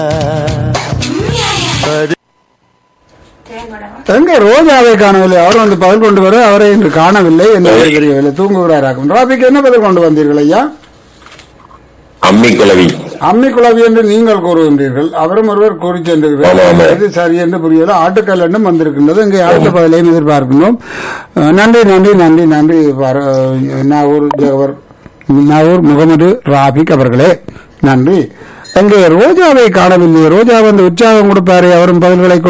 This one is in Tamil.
எங்க ரோஜாவை காணவில்லை அவர் வந்து பதில் கொண்டு வர அவரை இன்று காணவில்லை என்று தெரியவில்லை தூங்குகிறாராகும் ராபிக்கு என்ன பதில் கொண்டு வந்தீர்கள் ஐயா அம்மி குலவி அம்மி குழவி என்று நீங்கள் கூறுகின்றீர்கள் அவரும் ஒருவர் கூறி ஆமா, சென்றிருக்கிறார் ஆமா. இது சரி என்று புரியல ஆட்டுக்கல் என்றும் வந்திருக்கின்றது இங்கே அடுத்த பதிலையும் எதிர்பார்க்கின்றோம் அஹ், நன்றி நன்றி நன்றி நன்றி பார- அஹ், நாகூர் ஜவஹர் நாகூர் முகமது ராபிக் அவர்களே நன்றி எங்கே ரோஜாவை காணவில்லை ரோஜா வந்து உற்சாகம் கொடுப்பாரு அவரும் பதில்களை